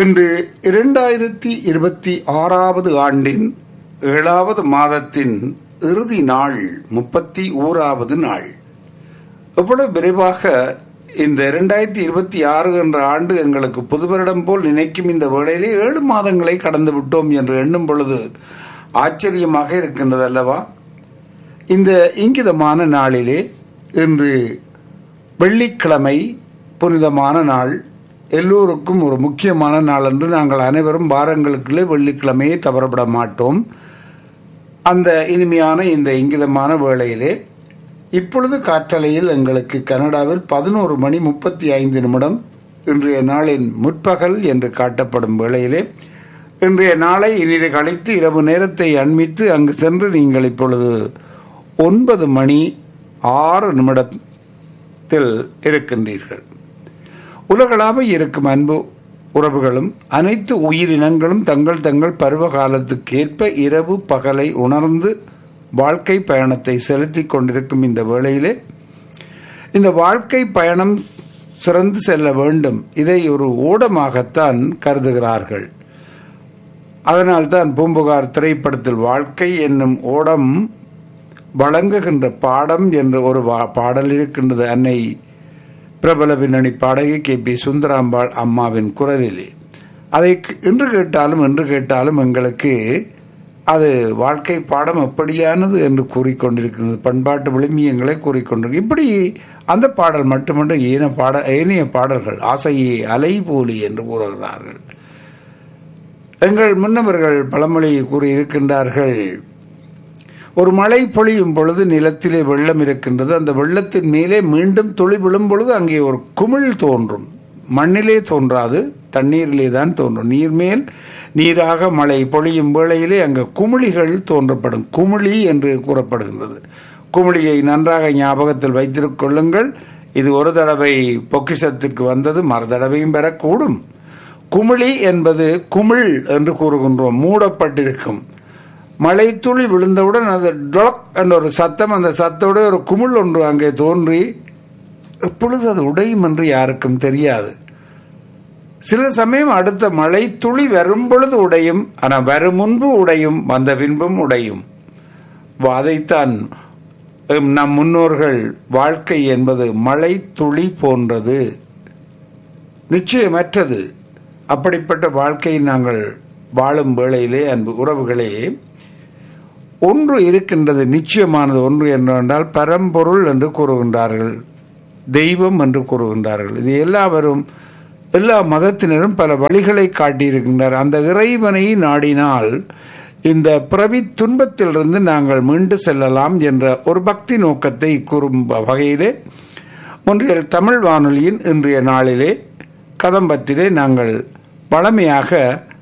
இன்று இரண்டாயிரத்தி இருபத்தி ஆறாவது ஆண்டின் ஏழாவது மாதத்தின் இறுதி நாள் முப்பத்தி ஓராவது நாள் எவ்வளவு விரைவாக இந்த இரண்டாயிரத்தி இருபத்தி ஆறு என்ற ஆண்டு எங்களுக்கு புது வருடம் போல் நினைக்கும் இந்த வேளையிலே ஏழு மாதங்களை கடந்து விட்டோம் என்று எண்ணும் பொழுது ஆச்சரியமாக இருக்கின்றது அல்லவா இந்த இங்கிதமான நாளிலே இன்று வெள்ளிக்கிழமை புனிதமான நாள் எல்லோருக்கும் ஒரு முக்கியமான நாள் என்று நாங்கள் அனைவரும் வாரங்களுக்குள்ளே வெள்ளிக்கிழமையை தவறப்பட மாட்டோம் அந்த இனிமையான இந்த இங்கிதமான வேளையிலே இப்பொழுது காற்றலையில் எங்களுக்கு கனடாவில் பதினோரு மணி முப்பத்தி ஐந்து நிமிடம் இன்றைய நாளின் முற்பகல் என்று காட்டப்படும் வேளையிலே இன்றைய நாளை இனிது கழித்து இரவு நேரத்தை அண்மித்து அங்கு சென்று நீங்கள் இப்பொழுது ஒன்பது மணி ஆறு நிமிடத்தில் இருக்கின்றீர்கள் உலகளாவ இருக்கும் அன்பு உறவுகளும் அனைத்து உயிரினங்களும் தங்கள் தங்கள் பருவ காலத்துக்கேற்ப இரவு பகலை உணர்ந்து வாழ்க்கை பயணத்தை செலுத்தி கொண்டிருக்கும் இந்த வேளையிலே இந்த வாழ்க்கை பயணம் சிறந்து செல்ல வேண்டும் இதை ஒரு ஓடமாகத்தான் கருதுகிறார்கள் அதனால்தான் பூம்புகார் திரைப்படத்தில் வாழ்க்கை என்னும் ஓடம் வழங்குகின்ற பாடம் என்ற ஒரு பாடல் இருக்கின்றது அன்னை பிரபல பின்னணி பாடகி கே பி சுந்தராம்பாள் அம்மாவின் குரலிலே அதை இன்று கேட்டாலும் என்று கேட்டாலும் எங்களுக்கு அது வாழ்க்கை பாடம் எப்படியானது என்று கூறிக்கொண்டிருக்கிறது பண்பாட்டு விளிமியங்களை கூறிக்கொண்டிருக்கு இப்படி அந்த பாடல் மட்டுமன்று ஏன பாட ஏனைய பாடல்கள் ஆசையே அலை போலி என்று கூறுகிறார்கள் எங்கள் முன்னவர்கள் பழமொழியை கூறியிருக்கின்றார்கள் ஒரு மழை பொழியும் பொழுது நிலத்திலே வெள்ளம் இருக்கின்றது அந்த வெள்ளத்தின் மேலே மீண்டும் துளி விழும் பொழுது அங்கே ஒரு குமிழ் தோன்றும் மண்ணிலே தோன்றாது தண்ணீரிலே தான் தோன்றும் நீர்மேல் நீராக மழை பொழியும் வேளையிலே அங்கே குமிழிகள் தோன்றப்படும் குமிழி என்று கூறப்படுகின்றது குமிழியை நன்றாக ஞாபகத்தில் வைத்திருக்கொள்ளுங்கள் இது ஒரு தடவை பொக்கிஷத்துக்கு வந்தது மறு தடவையும் பெறக்கூடும் குமிழி என்பது குமிழ் என்று கூறுகின்றோம் மூடப்பட்டிருக்கும் மழை துளி விழுந்தவுடன் அது டொலக் என்ற ஒரு சத்தம் அந்த சத்தோட ஒரு குமிழ் ஒன்று அங்கே தோன்றி எப்பொழுது அது உடையும் என்று யாருக்கும் தெரியாது சில சமயம் அடுத்த மழை துளி வரும் பொழுது உடையும் ஆனால் வரும் முன்பு உடையும் வந்த பின்பும் உடையும் அதைத்தான் நம் முன்னோர்கள் வாழ்க்கை என்பது மழை துளி போன்றது நிச்சயமற்றது அப்படிப்பட்ட வாழ்க்கையை நாங்கள் வாழும் வேளையிலே அன்பு உறவுகளே ஒன்று இருக்கின்றது நிச்சயமானது ஒன்று என்னவென்றால் பரம்பொருள் என்று கூறுகின்றார்கள் தெய்வம் என்று கூறுகின்றார்கள் இது எல்லாவரும் எல்லா மதத்தினரும் பல வழிகளை காட்டியிருக்கின்றனர் அந்த இறைவனை நாடினால் இந்த பிறவி துன்பத்திலிருந்து நாங்கள் மீண்டு செல்லலாம் என்ற ஒரு பக்தி நோக்கத்தை கூறும் வகையிலே ஒன்றியல் தமிழ் வானொலியின் இன்றைய நாளிலே கதம்பத்திலே நாங்கள் வளமையாக